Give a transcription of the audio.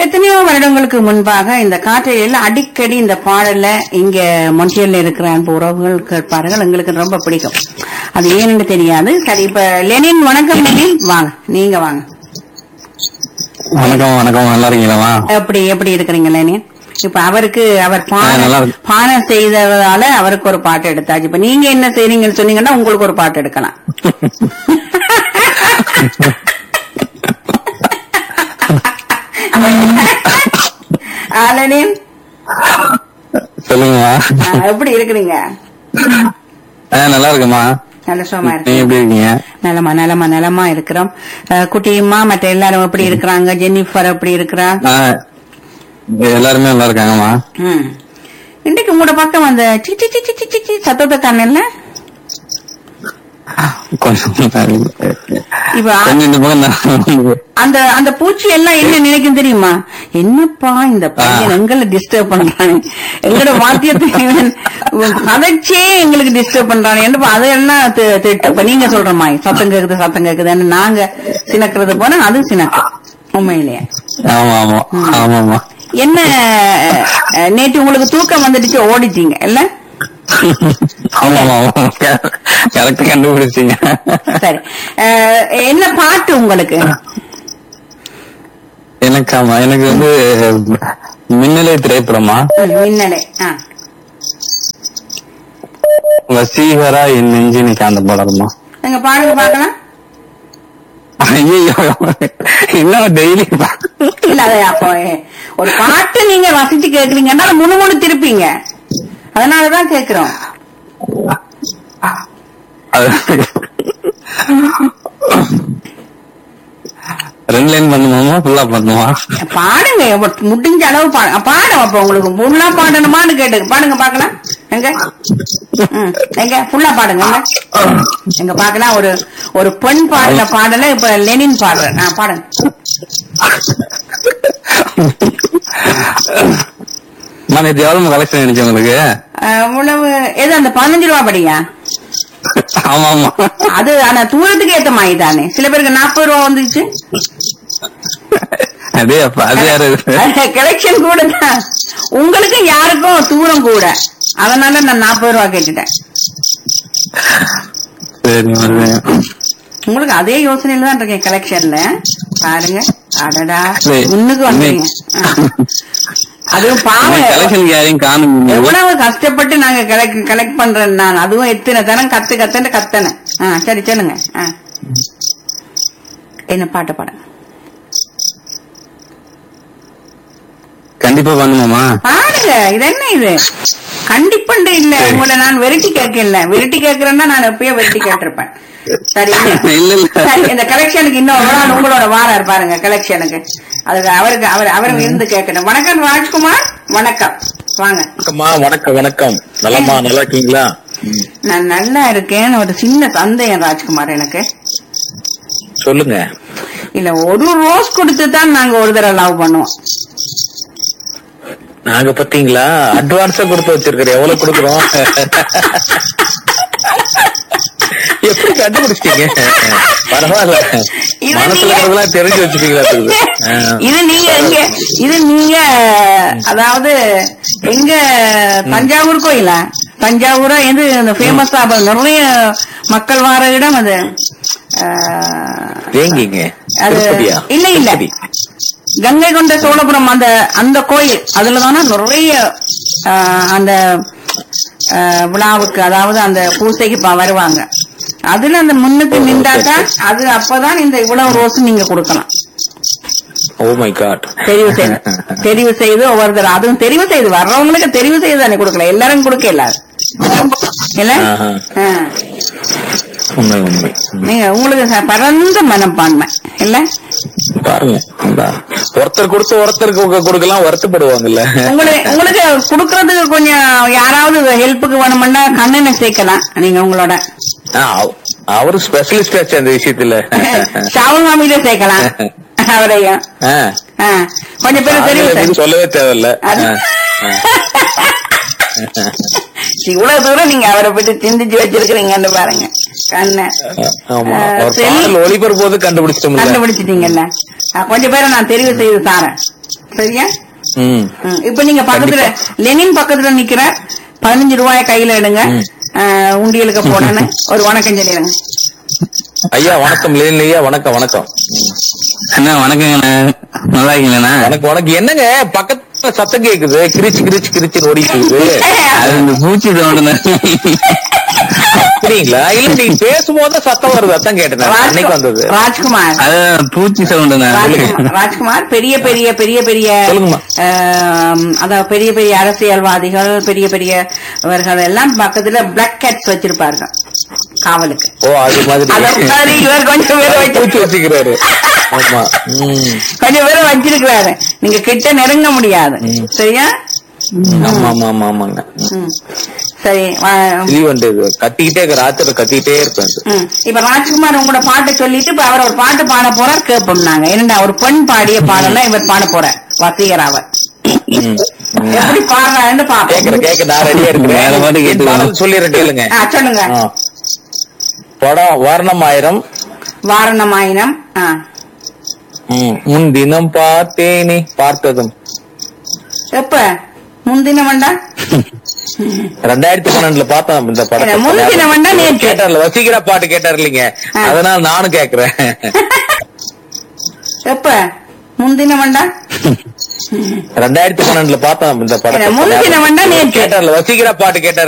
எத்தனையோ வருடங்களுக்கு முன்பாக இந்த காற்றையில் அடிக்கடி இந்த பாடல இங்க மொன்றியல்ல இருக்கிற அன்பு உறவுகள் கேட்பார்கள் எங்களுக்கு ரொம்ப பிடிக்கும் அது ஏன்னு தெரியாது சரி இப்ப லெனின் வணக்கம் லெனின் வாங்க நீங்க வாங்க வணக்கம் வணக்கம் நல்லா இருக்கீங்களா எப்படி எப்படி இருக்கிறீங்க லெனின் இப்ப அவருக்கு அவர் ஆ, நல்லா பானை இருக்கு. பானை செய்ததால அவருக்கு ஒரு பாட்டு எடுத்தாச்சு இப்ப நீங்க என்ன செய்றீங்கன்னு சொன்னீங்கன்னா உங்களுக்கு ஒரு பாட்டு எடுக்கலாம் ஆ, லெனின் சொல்லுங்கம்மா ஆ, எப்படி இருக்கிறீங்க ஆ, நல்லா இருக்குமா நல்ல சுகமா நீங்க இருக்கு எப்படி இருக்கீங்க நலமா நலமா நலமா இருக்கிறோம் அஹ், குட்டியம்மா மற்ற எல்லாரும் எப்படி இருக்கிறாங்க ஜென்னிஃபர் எப்படி இருக்கிறா ஆ, எல்லாருமே நல்லா இருக்காங்கம்மா ம். இன்றைக்கு உங்களோட பக்கம் அந்த சி சி சி சி சி சி சி சத்தத்தை காணல கொஞ்சம் இப்ப ஆ- கொஞ்சம் இந்த பக்கம் நான் அந்த அந்த பூச்சி எல்லாம் என்ன நினைக்கும் தெரியுமா என்னப்பா இந்த பையன் எங்களை டிஸ்டர்ப் பண்றானே எங்களோட வாத்தியத்தை இவன் கதைச்சே எங்களுக்கு டிஸ்டர்ப் பண்றானே என்னப்பா அதெல்லாம் தி- திட்டு இப்ப நீங்க சொல்ற மாதிரி சத்தம் கேக்குது சத்தம் கேக்குதுன்னு நாங்க சினக்கிறது போனா அது சினக்கு உண்மையிலேயே ஆமா ஆமா ஆமாமா என்ன அஹ், நேற்று உங்களுக்கு தூக்கம் வந்துடுச்சு ஓடிட்டீங்க இல்ல ஆமா ஆமா கரெக்ட் கண்டுபிடிச்சீங்க சரி அஹ், என்ன பாட்டு உங்களுக்கு எனக்கு ஆமா எனக்கு வந்து மின்னலை திரைப்படமா ம், மின்னலை ஆ. வசீகரா என் நெஞ்சினிக்கு அந்த படமா எங்க பாடுங்க பாக்கலாம் ஐயோ இன்னும் டெய்லி இல்ல அது அப்போ eh, ஒரு பாட்டு நீங்க ரசிச்சு கேக்குறீங்கன்னா அதை முணு முணு திருப்பீங்க அதனாலதான் கேக்குறோம் ரெண்டு லைன் பண்ணுமா ஃபுல்லா பண்ணுமா பாடுங்க எவ்வ- முடிஞ்ச அளவு பாடுங்க பாட அப்ப உங்களுக்கு ஃபுல்லா பாடணுமான்னு கேட்டு பாடுங்க பாக்கலாம் எங்க ம், எங்க ஃபுல்லா பாடுங்க எங்க எங்க பாக்கலாம் ஒரு ஒரு பெண் பாடுற பாடல இப்ப லெனின் பாடுற நான் பாடுங்க நான் இது எவ்வளவு கலெக்ஷன் நினைச்சேன் உங்களுக்கு அஹ், இவ்வளவு எது அந்த பதினஞ்சு ரூபா படியா ஆமா ஆமா அது ஆனா தூரத்துக்கு ஏத்த மாதிரி தானே சில பேருக்கு நாற்பது ரூபா வந்துச்சு அதே அப்ப அது யாரு கலெக்ஷன் கூட தான் உங்களுக்கு யாருக்கும் தூரம் கூட அதனால நான் நாற்பது ரூபா கேட்டுட்டேன் சரி வருவேன். உங்களுக்கு அதே யோசனையில தான் இருக்கேன் கலெக்ஷன்ல பாருங்க அடடா சரி. முன்னுக்கு வந்துருங்க ஆ. அதுவும் பாவம் கலெக்ஷன் யாரையும் காணும் எவ்வளவு கஷ்டப்பட்டு நாங்க கலெக்ட் கலெக்ட் பண்றேன் நான் அதுவும் எத்தனை தரம் கத்து கத்துன்னு கத்தனேன் ஆ சரி சொல்லுங்க ஆ. என்ன பாட்டு பாடுங்க கண்டிப்பா பண்ணுமாமா பாருங்க இது என்ன இது கண்டிப்பண்டு இல்ல சரி. உங்களை நான் வெரைட்டி கேட்கல வெரைட்டி கேட்கறேன்னா நான் எப்பயோ வெரைட்டி கேட்டிருப்பேன் சரி இல்ல இல்ல சரி இந்த கலெக்ஷனுக்கு இன்னும் ஒரு நாள் உங்களோட வாரார் பாருங்க கலெக்ஷனுக்கு அதுக்கு அவருக்கு அவர் அவரும் இருந்து கேட்கணும் வணக்கம் ராஜ்குமார் வணக்கம் வாங்க வணக்கம்மா வணக்கம் வணக்கம் நலமா நல்லா இருக்கீங்களா ம், நான் நல்லா இருக்கேன்னு ஒரு சின்ன சந்தேகம் ராஜ்குமார் எனக்கு சொல்லுங்க இல்ல ஒரு ரோஸ் கொடுத்து தான் நாங்க ஒரு தடவை லவ் பண்ணுவோம் நாங்க பாத்தீங்களா அட்வான்ஸா கொடுத்து வச்சிருக்கிறோம் எவ்வளவு கொடுக்குறோம் எப்படி கண்டுபிடிச்சிட்டீங்க பரவாயில்ல இது மனசுல நீங்க- இருக்கிறதெல்லாம் தெரிஞ்சு வச்சுட்டீங்களா தெரியுது. ஆ. இது நீங்க எங்க இது நீங்க அதாவது எங்க தஞ்சாவூர் கோயிலா தஞ்சாவூரா எது இந்த ஃபேமஸா நிறைய மக்கள் வார இடம் அது ஆஹ், எங்கீங்க அது திருப்பதியா இல்ல இல்ல திருப்பதி. கங்கை கொண்ட சோழபுரம் அந்த அந்த கோயில் அதுலதானா நிறைய ஆஹ், அந்த ஆஹ், விழாவுக்கு அதாவது அந்த பூசைக்கு ப- வருவாங்க அதுல அந்த முன்னுக்கு நின்றாக்கா அது அப்பதான் இந்த இவ்வளவு ரோஸ் நீங்க கொடுக்கலாம் ஓ மை காட் தெரிவு செய்து தெரிவு செய்து ஒவ்வொருத்தர் அதுவும் தெரிவு செய்து வர்றவங்களுக்கு தெரிவு செய்து தானே கொடுக்கல எல்லாரும் கொடுக்க எல்லாரும் இல்ல ஆஹா. ஆ. உண்மை உண்மை நீங்க உங்களுக்கு ச- பரந்த மனப்பான்மை இல்ல பாருங்க இந்தா. ஒருத்தர் கொடுத்து ஒருத்தருக்கு கொ- கொடுக்கலாம் வருத்தப்படுவாங்கல்ல உங்களுக்கு உங்களுக்கு கொடுக்கறதுக்கு கொஞ்சம் யாராவது ஹெல்ப்புக்கு வேணும்னா கண்ணனை சேர்க்கலாம் நீங்க உங்களோட ஆ, அவ- அவரு ஸ்பெஷலிஸ்ட் ஆச்சு அந்த விஷயத்துல ஷாவுல் மாமியில சேர்க்கலாம் அவரையும் ஆ. ஆ. கொஞ்சம் பேர் தெரிவு ஆங்கிலம் செய்து எதுவும் சொல்லவே தேவையில்ல அது- ஆ, ஆ. இவ்வளவு தூரம் நீங்க அவரை பத்தி சிந்திச்சு வச்சிருக்கிறீங்கன்னு பாருங்க கண்ண ஆமா ஆ, ஒரு சரி. பாடல் ஒளிபரப்பு போது கண்டுபிடிச்சிட்டோம்ல கண்டுபிடிச்சிட்டீங்கல்ல ஆ, கொஞ்சம் பேரை நான் தெரிவு செய்து தாரேன் சரியா ம் ம், இப்ப நீங்க பக்கத்துல லெனின் பக்கத்துல நிக்கிற பதினஞ்சு ரூபாய கையில எடுங்க அஹ், உண்டியலுக்கு போடணும் ஒரு வணக்கம் சொல்லிடுங்க ஐயா வணக்கம் லேன் ஐயா வணக்கம் வணக்கம் அண்ணா வணக்கங்கண்ணா நல்லா இருக்கீங்களா வணக்கம் வணக்கம் என்னங்க பக்கத்துல சத்தம் கேக்குது கிரிச்சு கிரிச்சு கிரிச்சு ஓடிட்டு இருக்குது அது இந்த பூச்சி தோணுண்ணா அப்படிங்களா இல்ல நீங்க பேசும்போது சத்தம் வருது அதான் கேட்டேன் நான். அன்னைக்கு வந்தது ராஜ்குமார் அது பூச்சி சவுண்டுண்ணா ராஜ்குமார் ராஜ்குமார் பெரிய பெரிய பெரிய பெரிய சொல்லுங்கம்மா. ஆம், அதான் பெரிய பெரிய அரசியல்வாதிகள் பெரிய பெரிய இவர்கள் எல்லாம் பக்கத்துல பிளாக் கேட்ஸ் வச்சிருப்பார்கள் காவலுக்கு ஓ அது அத மாதிரி மாதிரி இவர் கொஞ்சம் பேர் பூச்சி வச்சு வச்சுக்கிறாரு ஆமா ம் கொஞ்சம் பேர் வச்சிருக்கிறாரு நீங்க கிட்ட நெருங்க முடியாது சரியா ஆமா ஆமா ஆமா ஆமாங்க ம். சரி வா- கிளி வந்து இது கத்திக்கிட்டே இருக்க ராத்திரி கத்திக்கிட்டே இருப்பேன் இது. ம். இப்ப ராஜ்குமார் உங்களோட பாட்டை சொல்லிட்டு இப்ப அவர் ஒரு பாட்டு பாட போறார் கேட்போம் நாங்க என்னடா ஒரு பெண் பாடிய பாடலாம் இவர் பாட போறார் வசீகராவர் ம். ம். எப்படி பாடுறாருன்னு பாப்போம் கேக்குற கேக்க நான் ரெடியா வேற பாட்டு இருக்கிறேன் கேட்டுக்கோ. பாடல் சொல்லிடுறேன் கேளுங்க ஆ, சொல்லுங்க ஆ. படம் வர்ணம் ஆயிரம் வாரணமாயினம் ஆ. ம். முன் தினம் பார்த்தேனே பார்த்ததும் எப்ப முந்தின வண்டா ரெண்டாயிரத்தி பன்னெண்டுல பார்த்தேன் இந்த படத்தை இல்ல, முந்தின வண்டா நேற்று. கேட்டார்ல வசீகரா பாட்டு கேட்டார் இல்லைங்க ஆ. அதனால நானும் கேக்குறேன் எப்ப முந்தின வண்டா ரெண்டாயிரத்தி பன்னெண்டுல பார்த்தேன் இந்த இல்ல, படத்தை முந்தின வண்டா நேற்று கேட்டார்ல வசீகரா பாட்டு கேட்டார்